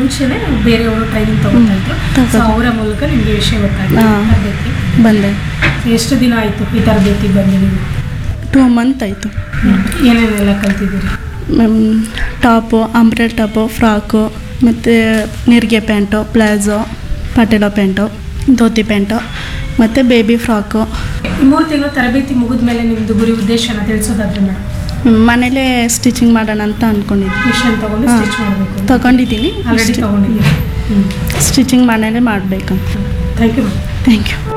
ಮುಂಚೆನೆ ಬೇರೆಯವರು ಟ್ರೈನಿಂಗ್ ತಗೊಳ್ತಾ ಇದ್ರು ಸೊ ತಗೊಳ್ತಾ- ಅವರ ಮೂಲಕ ನಿಮಗೆ ವಿಷಯ ಗೊತ್ತಾಗಿದೆ ಹಾ. ತರಬೇತಿ ಬಂದೆ ಎಷ್ಟು ದಿನ ಆಯಿತು ಈ ತರಬೇತಿ ಬಂದು ನೀವು ಟೂ ಮಂತ್ ಆಯಿತು ಏನೇನೆಲ್ಲ ಕಲ್ತಿದ್ದೀರಿ ಟಾಪು ಅಂಬ್ರೆಲ್ ಟಾಪು ಫ್ರಾಕು ಮತ್ತು ನೀರಿಗೆ ಪ್ಯಾಂಟು ಪ್ಲಾಜೋ ಪಟೇಲೋ ಪ್ಯಾಂಟು ಧೋತಿ ಪ್ಯಾಂಟು ಮತ್ತು ಬೇಬಿ ಫ್ರಾಕು ಈ ಮೂರು ತಿಂಗಳು ತರಬೇತಿ ಮುಗಿದ ಮೇಲೆ ನಿಮ್ಮದು ಗುರಿ ಉದ್ದೇಶನ ತಿಳಿಸೋದಾದ್ರೆ ಮೇಡಮ್ ಮನೇಲೇ ಸ್ಟಿಚಿಂಗ್ ಮಾಡೋಣ ಅಂತ ಅಂದ್ಕೊಂಡಿದ್ದೀನಿ ಮಿಷನ್ ತಗೊಂಡು ಹಾ. ಸ್ಟಿಚ್ ಮಾಡಬೇಕು ತಗೊಂಡಿದ್ದೀನಿ ಆಲ್ರೆಡಿ ತಗೊಂಡಿದ್ದೀರಿ ಸ್ಟಿಚಿಂಗ್ ಮನೇಲೇ ಮಾಡಬೇಕಂತ thank you madam thank you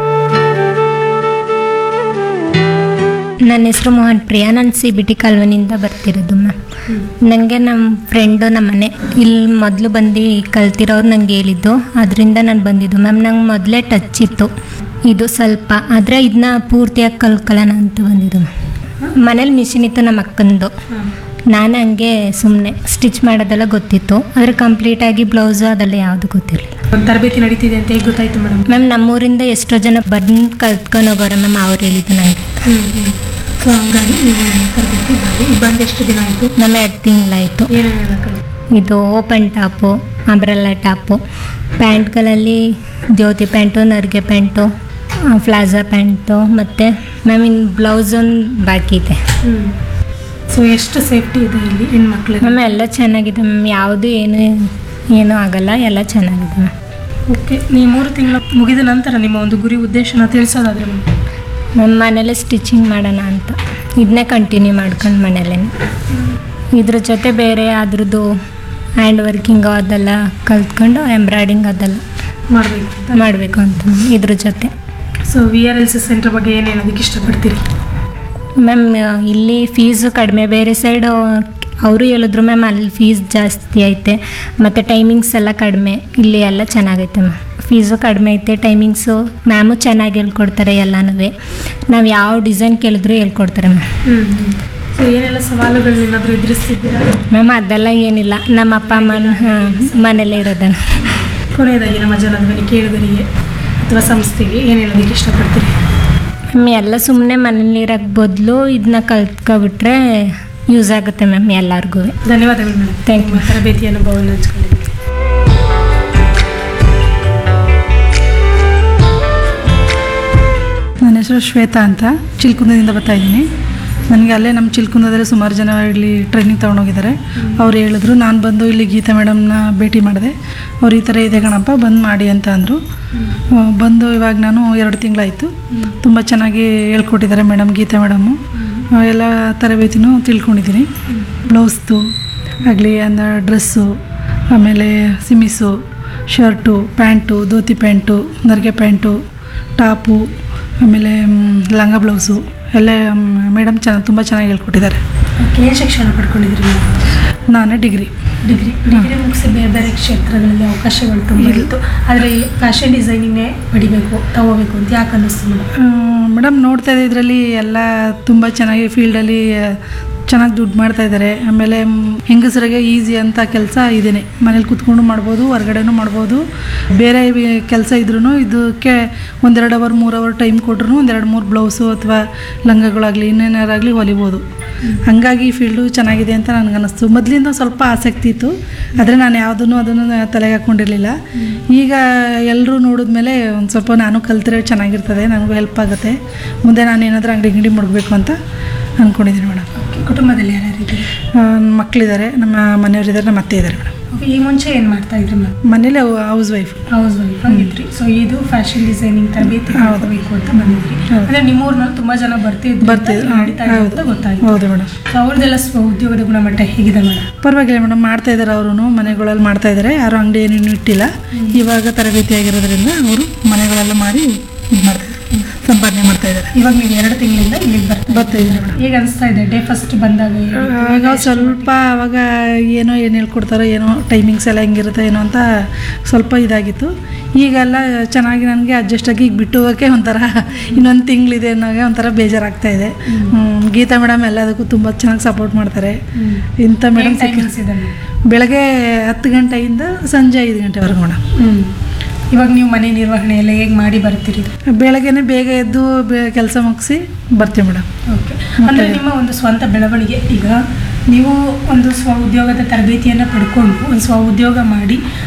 ನನ್ನ ಹೆಸರು ಮೋಹನ್ ಪ್ರಿಯಾ ನಾನು ಸಿ ಬಿ ಟಿ ಕಾಲ್ವನಿಂದ ಬರ್ತಿರೋದು ಮ್ಯಾಮ್ ನನಗೆ ನಮ್ಮ ಫ್ರೆಂಡು ನಮ್ಮ ಮನೆ ಇಲ್ಲಿ ಮೊದಲು ಬಂದು ಕಲ್ತಿರೋರು ನಂಗೆ ಹೇಳಿದ್ದು ಅದರಿಂದ ನಾನು ಬಂದಿದ್ದು ಮ್ಯಾಮ್ ನಂಗೆ ಮೊದಲೇ ಟಚ್ ಇತ್ತು ಇದು ಸ್ವಲ್ಪ ಆದರೆ ಇದನ್ನ ಪೂರ್ತಿಯಾಗಿ ಕಲ್ಕೊಳ್ಳೋಣ ಅಂತ ಬಂದಿದ್ದು ಮ್ಯಾಮ್ ಮನೇಲಿ ಮಿಷಿನ್ ಇತ್ತು ನಮ್ಮ ಅಕ್ಕಂದು ನಾನು ಹಂಗೆ ಸುಮ್ಮನೆ ಸ್ಟಿಚ್ ಮಾಡೋದೆಲ್ಲ ಗೊತ್ತಿತ್ತು ಆದರೆ ಕಂಪ್ಲೀಟಾಗಿ ಬ್ಲೌಸು ಅದೆಲ್ಲ ಯಾವುದು ಗೊತ್ತಿರಲಿಲ್ಲ ಒಂದು ತರಬೇತಿ ನಡೀತಿದೆ ಅಂತ ಹೇಗೆ ಗೊತ್ತಾಯ್ತು ಮೇಡಮ್ ಮ್ಯಾಮ್ ನಮ್ಮೂರಿಂದ ಎಷ್ಟೋ ಜನ ಬಂದು ಕಲ್ತ್ಕೊಂಡು ಹೋಗೋರೆ ಮ್ಯಾಮ್ ಅವ್ರು ಹೇಳಿದ್ದು ನನಗೆ ಸೊ ಹಂಗಾಗಿ ನೀವು ತರಬೇತಿ ಬಂದು ಈಗ ಬಂದು ಎಷ್ಟು ದಿನ ಆಯಿತು ನಮ್ಮ ಎರಡು ತಿಂಗಳಾಯಿತು ಏನೇನೆಲ್ಲ ಕಲಿ ಇದು ಓಪನ್ ಟಾಪು ಅಂಬ್ರೆಲ್ಲ ಟಾಪು ಪ್ಯಾಂಟ್ಗಳಲ್ಲಿ ಜ್ಯೋತಿ ಪ್ಯಾಂಟು ನರ್ಗೆ ಪ್ಯಾಂಟು ಫ್ಲಾಜಾ ಪ್ಯಾಂಟು ಮತ್ತು ಮ್ಯಾಮ್ ಇನ್ನು ಬ್ಲೌಸ್ ಒಂದು ಬಾಕಿ ಇದೆ ಸೊ ಎಷ್ಟು ಸೇಫ್ಟಿ ಇದೆ ಇಲ್ಲಿ ಹೆಣ್ಮಕ್ಳಿಗೆ ಮ್ಯಾಮ್ ಎಲ್ಲ ಚೆನ್ನಾಗಿದೆ ಮ್ಯಾಮ್ ಯಾವುದು ಏನು ಏನೂ ಆಗಲ್ಲ ಎಲ್ಲ ಚೆನ್ನಾಗಿದೆ ಮ್ಯಾಮ್ ಓಕೆ ನೀವು ಮೂರು ತಿಂಗಳ ಮುಗಿದ ನಂತರ ನಿಮ್ಮ ಒಂದು ಗುರಿ ಉದ್ದೇಶನ ತಿಳಿಸೋದಾದ್ರೆ ಮೇಡಮ್ ನಮ್ಮ ಮನೇಲೆ ಸ್ಟಿಚಿಂಗ್ ಮಾಡೋಣ ಅಂತ ಇದನ್ನೇ ಕಂಟಿನ್ಯೂ ಮಾಡ್ಕೊಂಡು ಮನೇಲೇ ಇದ್ರ ಜೊತೆ ಬೇರೆ ಅದ್ರದ್ದು ಹ್ಯಾಂಡ್ ವರ್ಕಿಂಗು ಅದೆಲ್ಲ ಕಲ್ತ್ಕೊಂಡು ಎಂಬ್ರಾಯ್ಡಿಂಗ್ ಅದೆಲ್ಲ ಮಾಡಬೇಕು ಮಾಡಬೇಕು ಅಂತ ಮ್ಯಾಮ್ ಇದ್ರ ಜೊತೆ so V R L C centre ಬಗ್ಗೆ ಏನು ಹೇಳೋದಕ್ಕೆ ಇಷ್ಟಪಡ್ತೀರಿ ಮ್ಯಾಮ್ ಇಲ್ಲಿ ಫೀಸು ಕಡಿಮೆ ಬೇರೆ ಸೈಡು ಅವರು ಹೇಳಿದ್ರು ಮ್ಯಾಮ್ ಅಲ್ಲಿ ಫೀಸ್ ಜಾಸ್ತಿ ಐತೆ ಮತ್ತು ಟೈಮಿಂಗ್ಸ್ ಎಲ್ಲ ಕಡಿಮೆ ಇಲ್ಲಿ ಎಲ್ಲ ಚೆನ್ನಾಗೈತೆ ಮ್ಯಾಮ್ ಫೀಸು ಕಡಿಮೆ ಐತೆ ಟೈಮಿಂಗ್ಸು ಮ್ಯಾಮು ಚೆನ್ನಾಗಿ ಹೇಳ್ಕೊಡ್ತಾರೆ ಎಲ್ಲನೂ ನಾವು ಯಾವ ಡಿಸೈನ್ ಕೇಳಿದ್ರು ಹೇಳ್ಕೊಡ್ತಾರೆ ಮ್ಯಾಮ್ ಸೊ ಏನೆಲ್ಲ ಸವಾಲುಗಳನ್ನ ಏನಾದರೂ ಎದುರಿಸ್ತಿದ್ದೀರಾ ಮ್ಯಾಮ್ ಅದೆಲ್ಲ ಏನಿಲ್ಲ ನಮ್ಮ ಅಪ್ಪ ಅಮ್ಮನ ಹಾಂ ಮನೇಲೇ ಇರೋದನ್ನು ಕೊನೆಯದಾಗಿ ನಮ್ಮ ಜನಧ್ವನಿ ಕೇಳಿದರಿಗೆ ಅಥವಾ ಸಂಸ್ಥೆಗೆ ಏನು ಹೇಳೋದಕ್ಕೆ ಇಷ್ಟಪಡ್ತೀರಿ ಮ್ಯಾಮ್ ಎಲ್ಲ ಸುಮ್ಮನೆ ಮನೇಲಿ ಇರೋಕ್ಕೆ ಬದಲು ಇದನ್ನ ಕಲ್ತ್ಕೊಬಿಟ್ರೆ ಯೂಸ್ ಆಗುತ್ತೆ ಮ್ಯಾಮ್ ಎಲ್ಲರಿಗೂ ಧನ್ಯವಾದಗಳು ಮೇಡಮ್ Thank you. ನಿಮ್ಮ ತರಬೇತಿ ಅನುಭವವನ್ನು ಹಂಚ್ಕೊಂಡಿದ್ದೀವಿ ನನ್ನ ಹೆಸರು ಶ್ವೇತಾ ಅಂತ ಚಿಲ್ಕುಂದದಿಂದ ಬರ್ತಾ ಇದ್ದೀನಿ ನನಗೆ ಅಲ್ಲೇ ನಮ್ಮ ಚಿಲ್ಕುಂದದಲ್ಲಿ ಸುಮಾರು ಜನ ಇಲ್ಲಿ ಟ್ರೈನಿಂಗ್ ತೊಗೊಂಡೋಗಿದ್ದಾರೆ ಅವ್ರು ಹೇಳಿದ್ರು ನಾನು ಬಂದು ಇಲ್ಲಿ ಗೀತಾ ಮೇಡಮ್ನ ಭೇಟಿ ಮಾಡಿದೆ ಅವ್ರು ಈ ಥರ ಇದೆ ಕಣಪ್ಪ ಬಂದು ಮಾಡಿ ಅಂತ ಅಂದರು ಬಂದು ಇವಾಗ ನಾನು ಎರಡು ತಿಂಗಳಾಯಿತು ತುಂಬ ಚೆನ್ನಾಗಿ ಹೇಳ್ಕೊಟ್ಟಿದ್ದಾರೆ ಮೇಡಮ್ ಗೀತಾ ಮೇಡಮ್ಮು ಆ, ಎಲ್ಲ ತರಬೇತಿನೂ ತಿಳ್ಕೊಂಡಿದ್ದೀನಿ ಬ್ಲೌಸ್ದು ಆಗಲಿ ಅಂದರೆ ಡ್ರೆಸ್ಸು ಆಮೇಲೆ ಸಿಮಿಸು ಶರ್ಟು ಪ್ಯಾಂಟು ಧೋತಿ ಪ್ಯಾಂಟು ನರ್ಗೆ ಪ್ಯಾಂಟು ಟಾಪು ಆಮೇಲೆ ಮ್, ಲಂಗ ಬ್ಲೌಸು ಎಲ್ಲ ಮೇಡಮ್ ಚೆನ್ನಾಗಿ ತುಂಬ ಚೆನ್ನಾಗಿ ಹೇಳ್ಕೊಟ್ಟಿದ್ದಾರೆ ಓಕೆ ಏನು ಶಿಕ್ಷಣ ಪಡ್ಕೊಂಡಿದ್ದೀರಿ ಮೇಡಮ್ ನಾನು ಡಿಗ್ರಿ ಡಿಗ್ರಿ ಡಿಗ್ರಿ ಮುಗಿಸಿ ಬೇರೆ ಬೇರೆ ಕ್ಷೇತ್ರಗಳಲ್ಲಿ ಅವಕಾಶಗಳು ತುಂಬ ಇತ್ತು ಆದರೆ ಫ್ಯಾಷನ್ ಡಿಸೈನಿಂಗ್ನೇ ಪಡಿಬೇಕು ತಗೋಬೇಕು ಅಂತ ಯಾಕೆ ಅನ್ನಿಸ್ತು ಮೇಡಮ್ ಮೇಡಮ್ ನೋಡ್ತಾ ಇದ್ದೆ ಇದರಲ್ಲಿ ಎಲ್ಲ ತುಂಬ ಚೆನ್ನಾಗಿ ಫೀಲ್ಡಲ್ಲಿ ಚೆನ್ನಾಗಿ ದುಡ್ಡು ಮಾಡ್ತಾ ಇದ್ದಾರೆ ಆಮೇಲೆ ಮ್, ಹೆಂಗಸರಿಗೆ ಈಸಿ ಅಂತ ಕೆಲಸ ಇದೇನೆ ಮನೇಲಿ ಕೂತ್ಕೊಂಡು ಮಾಡ್ಬೋದು ಹೊರಗಡೆನೂ ಮಾಡ್ಬೋದು ಬೇರೆ ಕೆಲಸ ಇದ್ರೂ ಇದಕ್ಕೆ ಒಂದೆರಡು ಅವರ್ ಮೂರು ಅವರ್ ಟೈಮ್ ಕೊಟ್ರು ಒಂದೆರಡು ಮೂರು ಬ್ಲೌಸು ಅಥವಾ ಲಂಗಗಳಾಗಲಿ ಇನ್ನೇನಾರಾಗಲಿ ಹೊಲಿಬೋದು ಹಾಗಾಗಿ ಈ ಫೀಲ್ಡು ಚೆನ್ನಾಗಿದೆ ಅಂತ ನನಗನ್ನಿಸ್ತು ಮೊದಲಿಂದ ಸ್ವಲ್ಪ ಆಸಕ್ತಿ ಇತ್ತು ಆದರೆ ನಾನು ಯಾವುದನ್ನು ಅದನ್ನು ತಲೆಗೆ ಹಾಕ್ಕೊಂಡಿರಲಿಲ್ಲ ಈಗ ಎಲ್ಲರೂ ನೋಡಿದ್ಮೇಲೆ ಒಂದು ಸ್ವಲ್ಪ ನಾನು ಕಲ್ತ್ರೆ ಚೆನ್ನಾಗಿರ್ತದೆ ನನಗೂ ಹೆಲ್ಪ್ ಆಗುತ್ತೆ ಮುಂದೆ ನಾನು ಏನಾದರೂ ಅಂಗಡಿ ಗಿಂಡಿ ಮುಡಬೇಕು ಅಂತ ಅಂದ್ಕೊಂಡಿದ್ದೀನಿ ಮೇಡಮ್ ಕುಟುಂಬದಲ್ಲಿ ಯಾರ್ಯಾರಿದ್ದೀರಿ ಮಕ್ಕಳಿದ್ದಾರೆ ನಮ್ಮ ಮನೆಯವರಿದ್ದಾರೆ ನಮ್ಮ ಅತ್ತೆ ಇದ್ದಾರೆ ಮೇಡಮ್ ಓಕೆ ಈ ಮುಂಚೆ ಏನು ಮಾಡ್ತಾ ಇದ್ರಿ ಮೇಡಮ್ ಮನೇಲಿ ಹೌಸ್ ವೈಫ್ ಹೌಸ್ ವೈಫ್ ಆಗಿದ್ರಿ ಸೊ ಇದು ಫ್ಯಾಷನ್ ಡಿಸೈನಿಂಗ್ ತರಬೇತಿ ಹೌದು. ತಗೋಬೇಕು ಅಂತ ಬಂದಿದ್ರಿ ಹೌದು. ಅಂದ್ರೆ ನಿಮ್ಮ ಊರಿನಲ್ಲಿ ತುಂಬಾ ಜನ ಬರ್ತಿದ್ರು ಬರ್ತಿದ್ರು ಅಂತ ನಡೀತಾ ಇದೆ ಅಂತ ಹೌದು ಗೊತ್ತಾಯ್ತು ಹೌದು ಮೇಡಮ್ ಸೊ ಅವ್ರದ್ದೆಲ್ಲ ಸ್ವ ಉದ್ಯೋಗದ ಗುಣಮಟ್ಟ ಹೇಗಿದೆ ಮೇಡಮ್ ಪರವಾಗಿಲ್ಲ ಮೇಡಮ್ ಮಾಡ್ತಾ ಇದ್ದಾರೆ ಅವರು ಮನೆಗಳಲ್ಲಿ ಮಾಡ್ತಾ ಇದ್ದಾರೆ ಯಾರು ಅಂಗಡಿ ಏನೇನು ಇಟ್ಟಿಲ್ಲ ಇವಾಗ ತರಬೇತಿ ಆಗಿರೋದ್ರಿಂದ ಅವರು ಮನೆಗಳೆಲ್ಲ ಮಾಡಿ ಇದು ಮಾಡ್ತಾ ಇದ್ದಾರೆ ಸಂಪಾದನೆ ಮಾಡ್ತಾ ಇದ್ದಾರೆ ಇವಾಗ ನೀವು ಎರಡು ತಿಂಗಳಿಂದ ಇಲ್ಲಿಗೆ ಬರ್ತಾ ಬರ್ತಾ ಇದ್ದಾರೆ ಮೇಡಮ್ ಹೇಗೆ ಅನಿಸ್ತಾ ಇದೆ ಡೇ ಫಸ್ಟ್ ಬಂದಾಗ ಹೇಗೆ? ಆಗ ಸ್ವಲ್ಪ ಅವಾಗ ಏನೋ ಏನು ಹೇಳ್ಕೊಡ್ತಾರೋ ಏನೋ ಟೈಮಿಂಗ್ಸ್ ಎಲ್ಲ ಹೆಂಗಿರುತ್ತೆ ಏನೋ ಅಂತ ಸ್ವಲ್ಪ ಇದಾಗಿತ್ತು ಈಗೆಲ್ಲ ಚೆನ್ನಾಗಿ ನನಗೆ ಅಡ್ಜಸ್ಟ್ ಆಗಿ ಈಗ ಬಿಟ್ಟು ಹೋಗೋಕ್ಕೆ ಒಂಥರ ಇನ್ನೊಂದು ತಿಂಗಳಿದೆ ಅನ್ನೋಗೆ ಒಂಥರ ಬೇಜಾರಾಗ್ತಾ ಇದೆ ಹ್ಮ್, ಗೀತಾ ಮೇಡಮ್ ಎಲ್ಲದಕ್ಕೂ ತುಂಬ ಚೆನ್ನಾಗಿ ಸಪೋರ್ಟ್ ಮಾಡ್ತಾರೆ ಇಂಥ ಮೇಡಮ್ ಹೇಗೆ timings ಇದೆ ಮೇಡಮ್? ಬೆಳಗ್ಗೆ ಹತ್ತು ಗಂಟೆಯಿಂದ ಸಂಜೆ ಐದು ಗಂಟೆವರೆಗೂ ಮೇಡಮ್ ಹ್ಮ್. ಇವಾಗ ನೀವು ಮನೆ ನಿರ್ವಹಣೆ ಎಲ್ಲ ಹೇಗೆ ಮಾಡಿ ಬರ್ತೀರಿ ಬೆಳಗ್ಗೆನೇ ಬೇಗ ಎದ್ದು ಕೆಲಸ ಮುಗಿಸಿ ಬರ್ತೀವಿ ಮೇಡಮ್ ಓಕೆ ಅಂದರೆ ನಿಮ್ಮ ಒಂದು ಸ್ವಂತ ಬೆಳವಣಿಗೆ ಈಗ ನೀವು ಒಂದು ಸ್ವ ಉದ್ಯೋಗದ ತರಬೇತಿಯನ್ನು ಪಡ್ಕೊಂಡು ಒಂದು ಸ್ವ ಉದ್ಯೋಗ ಮಾಡಿ